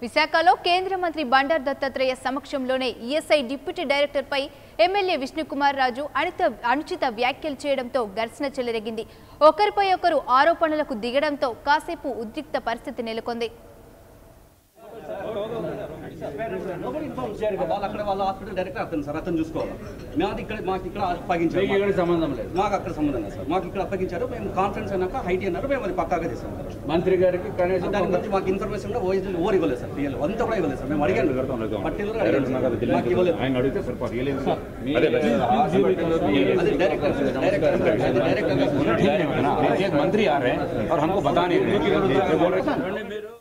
విశాఖలో కేంద్ర మంత్రి బండారు దత్తాత్రేయ సమక్షంలోనే ఈఎస్ఐ డిప్యూటీ డైరెక్టర్పై ఎమ్మెల్యే విష్ణుకుమార్ రాజు అనిత అనుచిత వ్యాఖ్యలు చేయడంతో ఘర్షణ చెలరేగింది ఒకరిపై ఒకరు ఆరోపణలకు దిగడంతో కాసేపు ఉద్రిక్త పరిస్థితి నెలకొంది నోబడి ఇన్ఫార్మ్ చేయాలి కదా వాళ్ళు అక్కడ వాళ్ళ హాస్పిటల్ డైరెక్టర్ అతను సార్ అతను చూసుకోవాలి మాది ఇక్కడ మాకు ఇక్కడ అప్పగించారు మీకు ఇక్కడ సంబంధం లేదు మాకు అక్కడ సంబంధం లేదు సార్ మాకు ఇక్కడ అప్పగించారు మేము కాన్ఫరెన్స్ అయినాక హైటీ అన్నారు మేము అది పక్కాగా చేసాం సార్ మంత్రి గారికి కనీసం దాని గురించి మాకు ఇన్ఫర్మేషన్ కూడా ఓరిజినల్ ఓవర్ ఇవ్వలేదు సార్ రియల్ అంతా కూడా ఇవ్వలేదు సార్ మేము అడిగాను పర్టికులర్ అడిగాను సార్. మాకు ఇవ్వలేదు ఆయన అడిగితే సరిపోదు ఇవ్వలేదు సార్ మీ హాస్పిటల్లో మీ- అది డైరెక్టర్ సార్, డైరెక్టర్ అది డైరెక్టర్ ठीक है ना एक मंत्री आ रहे हैं और हमको बता नहीं रहे हैं। ये बोल रहे हैं